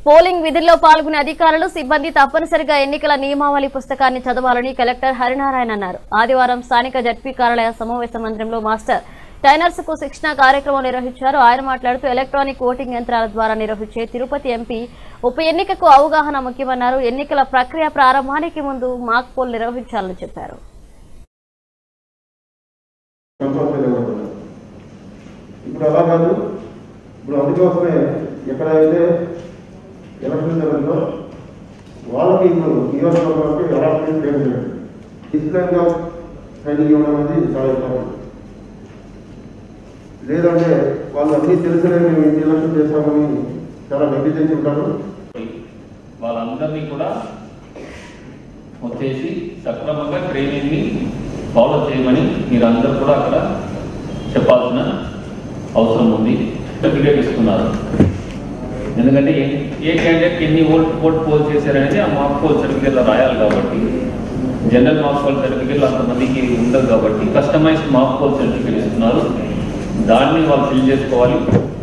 polling విధుల్లో పాల్గొనే అధికారులు సిబ్బంది తప్పనిసరిగా ఎన్నికల నియమావళి పుస్తకాన్ని చదవాలని కలెక్టర్ హరినారాయణ అన్నారు ఆదివారం స్థానిక జడ్పీ కార్యాలయ సమావేశ మందిరంలో మాస్టర్ టైనర్స్ కు శిక్షణ కార్యక్రమం నిర్వహించారు ఆయన మాట్లాడుతూ ఎలక్ట్రానిక్ ఓటింగ్ యంత్రాల ద్వారా నిర్వహించే తిరుపతి ఎంపీ ఉప ఎన్నికకు అవగాహన ముఖ్యమన్నారు ఎన్నికల ప్రక్రియ ప్రారంభానికి ముందు మాక్ పోల్ నిర్వహించాలని చెప్పారు కంపల్సరీ అవుతుంది ఇప్పుడు అలా కాదు ఇప్పుడు అందుకోసమే ఎక్కడైతే ఎలక్షన్ జరుగుతుందో వాళ్ళకి ఇప్పుడు నియోజకవర్గానికి అలాట్మెంట్ లేదు డిసిప్లైన్గా ట్రైనింగ్ ఇవ్వడం అనేది చాలా ఇంపార్టెంట్ లేదంటే వాళ్ళు అన్నీ తెలిసినే మేము ఇంటి ఎలక్షన్ చేస్తామని చాలా నెగ్లిజెన్స్ ఉంటారు వాళ్ళందరినీ కూడా వచ్చేసి సక్రమంగా ట్రైనింగ్ని ఫాలో చేయమని మీరందరూ కూడా అక్కడ చెప్పాల్సిన అవసరం ఉంది సర్టిఫికేట్ ఇస్తున్నారు ఎందుకంటే ఏ- ఏ క్యాండిడేట్ ఎన్ని ఓట్ ఓట్ పోల్ చేశారనేది ఆ మార్క్ పోల్ సర్టిఫికేట్లో రాయాలి కాబట్టి జనరల్ మార్క్ పోల్ సర్టిఫికేట్లు అంతమందికి ఉండదు కాబట్టి కస్టమైజ్డ్ మార్క్ పోల్ సర్టిఫికేట్ ఇస్తున్నారు దాన్ని వాళ్ళు ఫిల్ చేసుకోవాలి